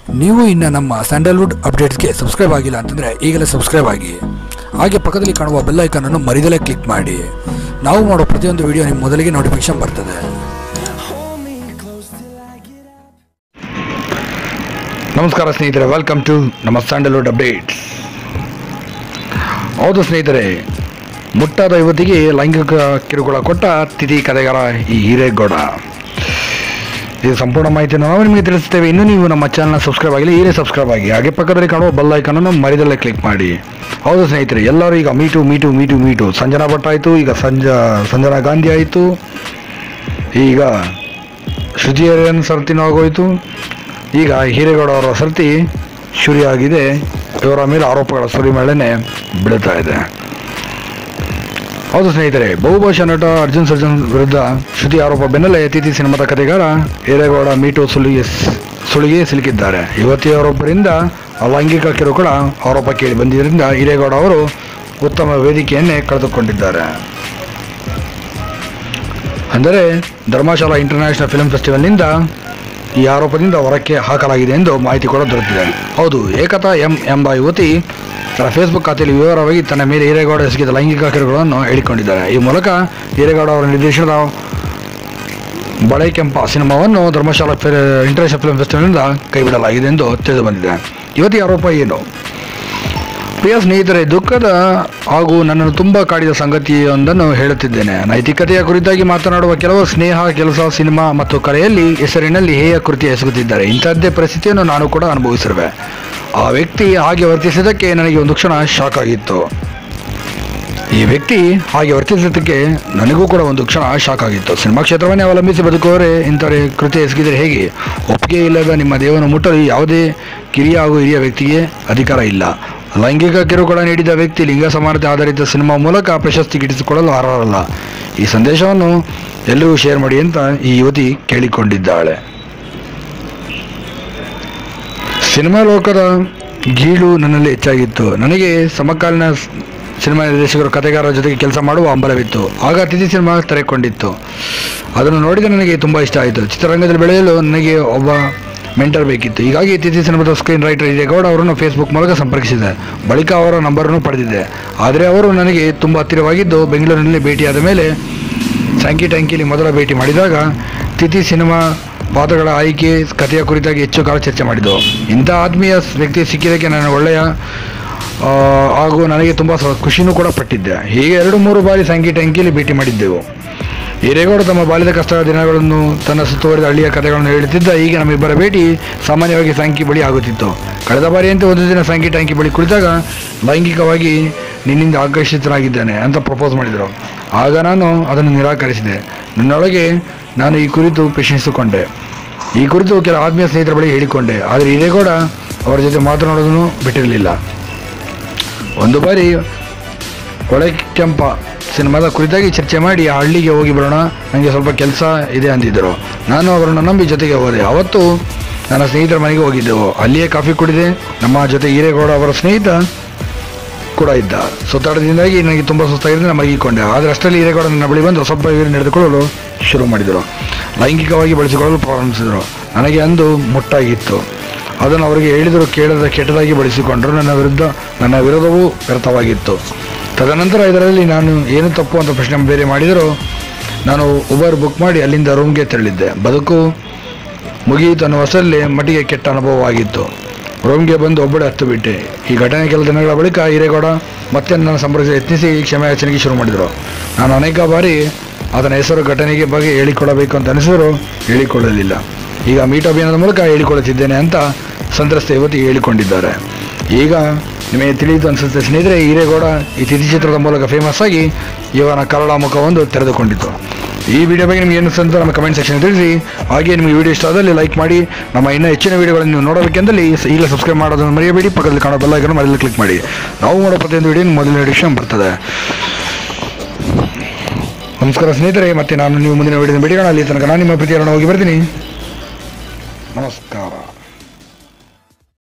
ನೀವು ಇನ್ನು ನಮ್ಮ ಸ್ಯಾಂಡಲ್ವುಡ್ ಅಪ್ಡೇಟ್ಸ್ಗೆ ಸಬ್ಸ್ಕ್ರೈಬ್ ಆಗಿಲ್ಲ ಅಂತಂದರೆ ಈಗಲೇ ಸಬ್ಸ್ಕ್ರೈಬ್ ಆಗಿ ಹಾಗೆ ಪಕ್ಕದಲ್ಲಿ ಕಾಣುವ ಬೆಲ್ ಐಕನನ್ನು ಮರಿದಲೇ ಕ್ಲಿಕ್ ಮಾಡಿ ನಾವು ಮಾಡೋ ಪ್ರತಿಯೊಂದು ವಿಡಿಯೋ ನಿಮ್ಮ ಮೊದಲಿಗೆ ನೋಟಿಫಿಕೇಶನ್ ಬರ್ತದೆ ನಮಸ್ಕಾರ ಸ್ನೇಹಿತರೆ ವೆಲ್ಕಮ್ ಟು ನಮ್ಮ ಸ್ಯಾಂಡಲ್ವುಡ್ ಅಪ್ಡೇಟ್ಸ್ ಹೌದು ಸ್ನೇಹಿತರೆ ಮುಟ್ಟಾದ ಯುವತಿಗೆ ಲೈಂಗಿಕ ಕಿರುಕುಳ ಕೊಟ್ಟ ತಿಥಿ ಕಥೆಗಾರ ಈ ಹಿರೇಗೌಡ ಇದು ಸಂಪೂರ್ಣ ಮಾಹಿತಿಯನ್ನು ನಾವು ನಿಮಗೆ ತಿಳಿಸ್ತೇವೆ ಇನ್ನೂ ನೀವು ನಮ್ಮ ಚಾನಲ್ನ ಸಬ್ಸ್ಕ್ರೈಬ್ ಆಗಿಲ್ಲ ಈಗಲೇ ಸಬ್ಸ್ಕ್ರೈಬ್ ಆಗಿ ಹಾಗೆ ಪಕ್ಕದಲ್ಲಿ ಕಾಣುವ ಬೆಲ್ ಐಕನನ್ನು ಮರಿದಲ್ಲೇ ಕ್ಲಿಕ್ ಮಾಡಿ ಹೌದು ಸ್ನೇಹಿತರೆ ಎಲ್ಲರೂ ಈಗ MeToo MeToo MeToo MeToo Sanjana Bhat ಆಯಿತು ಈಗ ಸಂಜ ಸಂಜನಾ ಗಾಂಧಿ ಆಯಿತು ಈಗ ಶ್ರುತಿ ಹರಿಯನ್ ಸರ್ತಿನೂ ಆಗೋಯ್ತು ಈಗ ಹಿರೇಗೌಡ ಅವರ ಸರ್ತಿ ಶುರುವಾಗಿದೆ ಇವರ ಮೇಲೆ ಆರೋಪಗಳ ಸುರಿಮಳೆನೆ ಬೀಳ್ತಾ ಇದೆ ಹೌದು ಸ್ನೇಹಿತರೆ ಬಹುಭಾಷಾ ನಟ ಅರ್ಜುನ್ ಸರ್ಜನ್ ವಿರುದ್ಧ ಶ್ರುತಿ ಆರೋಪ ಬೆನ್ನಲ್ಲೇ ಅತಿಥಿ ಸಿನಿಮಾದ ಕಥೆಗಾರ ಹಿರೇಗೌಡ ಮೀಟು ಸುಲಿಗೆ ಸುಳಿಗೆ ಸಿಲುಕಿದ್ದಾರೆ ಯುವತಿಯವರೊಬ್ಬರಿಂದ ಲೈಂಗಿಕ ಕಿರುಕುಳ ಆರೋಪ ಕೇಳಿ ಬಂದಿದ್ದರಿಂದ ಹಿರೇಗೌಡ ಅವರು ಉತ್ತಮ ವೇದಿಕೆಯನ್ನೇ ಕಳೆದುಕೊಂಡಿದ್ದಾರೆ ಅಂದರೆ ಧರ್ಮಶಾಲಾ ಇಂಟರ್ನ್ಯಾಷನಲ್ ಫಿಲ್ಮ್ ಫೆಸ್ಟಿವಲ್ನಿಂದ ಈ ಆರೋಪದಿಂದ ಹೊರಕ್ಕೆ ಹಾಕಲಾಗಿದೆ ಎಂದು ಮಾಹಿತಿ ಕೂಡ ದೊರೆತಿದೆ ಹೌದು ಏಕತಾ ಎಂ ಎಂಬ ಯುವತಿ ತನ್ನ ಫೇಸ್ಬುಕ್ ಖಾತೆಯಲ್ಲಿ ವಿವರವಾಗಿ ತನ್ನ ಮೇಲೆ ಹಿರೇಗೌಡ ಎಸಗಿದ ಲೈಂಗಿಕ ಕಿರುಕುಳವನ್ನು ಹೇಳಿಕೊಂಡಿದ್ದಾರೆ ಈ ಮೂಲಕ ಹಿರೇಗೌಡ ಅವರ ನಿರ್ದೇಶನದ ಬಳೆ ಕೆಂಪ ಸಿನಿಮಾವನ್ನು ಧರ್ಮಶಾಲಾ ಫೆ- ಇಂಟರ್ನ್ಯಾಷನಲ್ ಫಿಲ್ಮ್ ಫೆಸ್ಟಿವಲ್ನಿಂದ ಕೈಬಿಡಲಾಗಿದೆ ಎಂದು ತಿಳಿದು ಬಂದಿದೆ ಯುವತಿ ಆರೋಪ ಏನು ಪ್ರಿಯ ಸ್ನೇಹಿತರೆ ದುಃಖದ ಹಾಗೂ ನನ್ನನ್ನು ತುಂಬ ಕಾಡಿದ ಸಂಗತಿಯೊಂದನ್ನು ಹೇಳುತ್ತಿದ್ದೇನೆ ನೈತಿಕತೆಯ ಕುರಿತಾಗಿ ಮಾತನಾಡುವ ಕೆಲವು ಸ್ನೇಹ ಕೆಲಸ ಸಿನಿಮಾ ಮತ್ತು ಕಲೆಯಲ್ಲಿ ಹೆಸರಿನಲ್ಲಿ ಹೇಯ ಕೃತಿ ಎಸಗುತ್ತಿದ್ದಾರೆ ಇಂಥದ್ದೇ ಪರಿಸ್ಥಿತಿಯನ್ನು ನಾನು ಕೂಡ ಅನುಭವಿಸಿರುವೆ ಆ ವ್ಯಕ್ತಿ ಹಾಗೆ ವರ್ತಿಸಿದ್ದಕ್ಕೆ ನನಗೆ ಒಂದು ಕ್ಷಣ ಶಾಕ್ ಆಗಿತ್ತು ಈ ವ್ಯಕ್ತಿ ಹಾಗೆ ವರ್ತಿಸಿದ್ದಕ್ಕೆ ನನಗೂ ಕೂಡ ಒಂದು ಕ್ಷಣ ಶಾಕ್ ಆಗಿತ್ತು ಸಿನಿಮಾ ಕ್ಷೇತ್ರವನ್ನೇ ಅವಲಂಬಿಸಿ ಬದುಕುವವರೇ ಇಂಥವರೇ ಕೃತಿ ಎಸಗಿದರೆ ಹೇಗೆ ಒಪ್ಪಿಗೆ ಇಲ್ಲದ ನಿಮ್ಮ ದೇವನ ಮುಟ್ಟಲು ಯಾವುದೇ ಕಿರಿಯ ಹಾಗೂ ಹಿರಿಯ ವ್ಯಕ್ತಿಗೆ ಅಧಿಕಾರ ಇಲ್ಲ ಲೈಂಗಿಕ ಕಿರುಕುಳ ನೀಡಿದ ವ್ಯಕ್ತಿ ಲಿಂಗ ಸಮಾನತೆ ಆಧಾರಿತ ಸಿನಿಮಾ ಮೂಲಕ ಪ್ರಶಸ್ತಿ ಗಿಟ್ಟಿಸಿಕೊಳ್ಳಲು ಅರ್ಹರಲ್ಲ ಈ ಸಂದೇಶವನ್ನು ಎಲ್ಲರಿಗೂ ಶೇರ್ ಮಾಡಿ ಅಂತ ಈ ಯುವತಿ ಕೇಳಿಕೊಂಡಿದ್ದಾಳೆ ಸಿನಿಮಾ ಲೋಕದ ಗೀಳು ನನ್ನಲ್ಲಿ ಹೆಚ್ಚಾಗಿತ್ತು ನನಗೆ ಸಮಕಾಲೀನ ಸ್- ಸಿನಿಮಾ ನಿರ್ದೇಶಕರು ಕಥೆಗಾರರ ಜೊತೆಗೆ ಕೆಲಸ ಮಾಡುವ ಹಂಬಲವಿತ್ತು ಆಗ ಅತಿಥಿ ಸಿನಿಮಾ ತೆರೆಕೊಂಡಿತ್ತು ಅದನ್ನು ನೋಡಿದ ನನಗೆ ತುಂಬ ಇಷ್ಟ ಆಯಿತು ಚಿತ್ರರಂಗದಲ್ಲಿ ಬೆಳೆಯಲು ನನಗೆ ಒಬ್ಬ ಮೆಂಟರ್ ಬೇಕಿತ್ತು ಹೀಗಾಗಿ ಅತಿಥಿ ಸಿನಿಮಾದ ಸ್ಕ್ರೀನ್ ರೈಟರ್ ಹಿರೇಗೌಡ ಅವರನ್ನು ಫೇಸ್ಬುಕ್ ಮೂಲಕ ಸಂಪರ್ಕಿಸಿದೆ ಬಳಿಕ ಅವರ ನಂಬರನ್ನು ಪಡೆದಿದ್ದೆ ಆದರೆ ಅವರು ನನಗೆ ತುಂಬ ಹತ್ತಿರವಾಗಿದ್ದು ಬೆಂಗಳೂರಿನಲ್ಲಿ ಭೇಟಿಯಾದ ಮೇಲೆ ಸ್ಯಾಂಕಿ ಟ್ಯಾಂಕಿಲಿ ಮೊದಲ ಭೇಟಿ ಮಾಡಿದಾಗ ತಿಥಿ ಸಿನಿಮಾ ಪಾತ್ರಗಳ ಆಯ್ಕೆ ಕಥೆಯ ಕುರಿತಾಗಿ ಹೆಚ್ಚು ಕಾಲ ಚರ್ಚೆ ಮಾಡಿದ್ದು ಇಂಥ ಆತ್ಮೀಯ ವ್ಯಕ್ತಿ ಸಿಕ್ಕಿದ್ದಕ್ಕೆ ನಾನು ಒಳ್ಳೆಯ ಆ, ಹಾಗೂ ನನಗೆ ತುಂಬ ಸ- ಖುಷಿನೂ ಕೂಡ ಪಟ್ಟಿದ್ದೆ ಹೀಗೆ ಎರಡು ಮೂರು ಬಾರಿ ಸ್ಯಾಂಕಿ ಟ್ಯಾಂಕಿಲಿ ಭೇಟಿ ಮಾಡಿದ್ದೆವು ಹಿರೇಗೌಡ ತಮ್ಮ ಬಾಲ್ಯದ ಕಷ್ಟದ ದಿನಗಳನ್ನು ತನ್ನ ಸುತ್ತುವರಿದ ಹಳ್ಳಿಯ ಕಥೆಗಳನ್ನು ಹೇಳುತ್ತಿದ್ದ ಈಗ ನಮ್ಮಿಬ್ಬರ ಭೇಟಿ ಸಾಮಾನ್ಯವಾಗಿ ಸ್ಯಾಂಕಿ ಬಳಿ ಆಗುತ್ತಿತ್ತು ಕಳೆದ ಬಾರಿಯಂತೆ ಒಂದು ದಿನ ಸ್ಯಾಂಕಿ ಟ್ಯಾಂಕಿ ಬಳಿ ಕುಳಿತಾಗ ಲೈಂಗಿಕವಾಗಿ ನಿನ್ನಿಂದ ಆಕರ್ಷಿತನಾಗಿದ್ದೇನೆ ಅಂತ ಪ್ರಪೋಸ್ ಮಾಡಿದರು ಆಗ ನಾನು ಅದನ್ನು ನಿರಾಕರಿಸಿದೆ ನನ್ನೊಳಗೆ ನಾನು ಈ ಕುರಿತು ಪ್ರಶ್ನಿಸಿಕೊಂಡೆ ಈ ಕುರಿತು ಕೆಲ ಆತ್ಮೀಯ ಸ್ನೇಹಿತರ ಬಳಿ ಹೇಳಿಕೊಂಡೆ ಆದರೆ ಹಿರೇಗೌಡ ಅವರ ಜೊತೆ ಮಾತನಾಡೋದನ್ನು ಬಿಟ್ಟಿರಲಿಲ್ಲ ಒಂದು ಬಾರಿ ಒಳೆ ಕೆಂಪ ಸಿನಿಮಾದ ಕುರಿತಾಗಿ ಚರ್ಚೆ ಮಾಡಿ ಆ ಹಳ್ಳಿಗೆ ಹೋಗಿ ಬರೋಣ ನನಗೆ ಸ್ವಲ್ಪ ಕೆಲಸ ಇದೆ ಅಂದಿದ್ದರು ನಾನು ಅವರನ್ನು ನಂಬಿ ಜೊತೆಗೆ ಹೋದೆ ಅವತ್ತು ನನ್ನ ಸ್ನೇಹಿತರ ಮನೆಗೆ ಹೋಗಿದ್ದೆವು ಅಲ್ಲಿಯೇ ಕಾಫಿ ಕುಡಿದೆ ನಮ್ಮ ಜೊತೆ ಹಿರೇಗೌಡ ಅವರ ಸ್ನೇಹಿತ ಕೂಡ ಇದ್ದ ಸುತ್ತಾಟದಿಂದಾಗಿ ನನಗೆ ತುಂಬ ಸುಸ್ತಾಗಿದ್ದು ಮಲಗಿಕೊಂಡೆ ಆದರೆ ಅಷ್ಟರಲ್ಲಿ ಹಿರೇಗೌಡ ನನ್ನ ಬಳಿ ಬಂದು ಸ್ವಲ್ಪ ಇವರು ನಡೆದುಕೊಳ್ಳಲು ಶುರು ಮಾಡಿದರು ಲೈಂಗಿಕವಾಗಿ ಬಳಸಿಕೊಳ್ಳಲು ಪ್ರಾರಂಭಿಸಿದರು ನನಗೆ ಅಂದು ಮುಟ್ಟಾಗಿತ್ತು ಅದನ್ನು ಅವರಿಗೆ ಹೇಳಿದರೂ ಕೇಳದ ಕೆಟ್ಟದಾಗಿ ಬಳಸಿಕೊಂಡರು ನನ್ನ ವಿರುದ್ಧ ನನ್ನ ವಿರೋಧವೂ ವ್ಯರ್ಥವಾಗಿತ್ತು ತದನಂತರ ಇದರಲ್ಲಿ ನಾನು ಏನು ತಪ್ಪು ಅಂತ ಪ್ರಶ್ನೆ ಬೇರೆ ಮಾಡಿದರೂ ನಾನು ಉಬರ್ ಬುಕ್ ಮಾಡಿ ಅಲ್ಲಿಂದ ರೂಮ್ಗೆ ತೆರಳಿದ್ದೆ ಬದುಕು ಮುಗಿಯಿತು ಅನ್ನುವ ಹೊಸಲ್ಲಿ ಮಟ್ಟಿಗೆ ಕೆಟ್ಟ ಅನುಭವವಾಗಿತ್ತು ರೂಮ್ಗೆ ಬಂದು ಒಬ್ಬಳೆ ಹತ್ತು ಬಿಟ್ಟೆ ಈ ಘಟನೆ ಕೆಲ ದಿನಗಳ ಬಳಿಕ ಹಿರೇಗೌಡ ಮತ್ತೆ ನನ್ನ ಸಂಪರ್ಕಿಸಿ ಯತ್ನಿಸಿ ಕ್ಷಮೆ ಯಾಚನೆಗೆ ಶುರು ಮಾಡಿದರು ನಾನು ಅನೇಕ ಬಾರಿ ಆತನ ಹೆಸರು ಘಟನೆಗೆ ಬಗ್ಗೆ ಹೇಳಿಕೊಳ್ಳಬೇಕು ಅಂತ ಅನಿಸಿದರೂ ಹೇಳಿಕೊಳ್ಳಲಿಲ್ಲ ಈಗ ಮೀಟ್ ಅಭಿಯಾನದ ಮೂಲಕ ಹೇಳಿಕೊಳ್ಳುತ್ತಿದ್ದೇನೆ ಅಂತ ಸಂತ್ರಸ್ತ ಯುವತಿ ಹೇಳಿಕೊಂಡಿದ್ದಾರೆ ಈಗ ನಿಮಗೆ ತಿಳಿಯಿತು ಅನಿಸುತ್ತೆ ಸ್ನೇಹಿತರೆ ಹಿರೇಗೌಡ ಈ ತಿಥಿ ಚಿತ್ರದ ಮೂಲಕ ಫೇಮಸ್ ಆಗಿ ಇವನ ಕರಳ ಮುಖವೊಂದು ತೆರೆದುಕೊಂಡಿತು ಈ ವಿಡಿಯೋ ಬಗ್ಗೆ ನಿಮಗೆ ಏನು ಅಂತ ನಮ್ಮ ಕಮೆಂಟ್ ಸೆಕ್ಷನ್ ತಿಳಿಸಿ ಹಾಗೆ ನಿಮಗೆ ವಿಡಿಯೋ ಇಷ್ಟ ಆದಲ್ಲಿ ಲೈಕ್ ಮಾಡಿ ನಮ್ಮ ಇನ್ನೂ ಹೆಚ್ಚಿನ ವಿಡಿಯೋಗಳನ್ನು ನೀವು ನೋಡಬೇಕೆಂದಲ್ಲಿ ಈಗಲೇ ಸಬ್ಸ್ಕ್ರೈಬ್ ಮಾಡೋದನ್ನು ಮರೆಯಬೇಡಿ ಪಕ್ಕದಲ್ಲಿ ಕಾಣೋ ಬೆಲ್ ಐಕನ್ ಮರೆಯಲು ಕ್ಲಿಕ್ ಮಾಡಿ ನಾವು ಮಾಡೋ ಪ್ರತಿಯೊಂದು ವಿಡಿಯೋ ಮೊದಲ ನೋಟಿಫಿಕೇಶನ್ ಬರ್ತದೆ ನಮಸ್ಕಾರ ಸ್ನೇಹಿತರೆ ಮತ್ತೆ ನಾನು ನೀವು ಮುಂದಿನ ವಿಡಿಯೋದ ಭೇಟಿಗೋಣ ಅಲ್ಲಿ ತನಕ ನಾನು ನಿಮ್ಮ ಪ್ರೀತಿಯನ್ನು ಹೋಗಿ ಬರ್ತೀನಿ ನಮಸ್ಕಾರ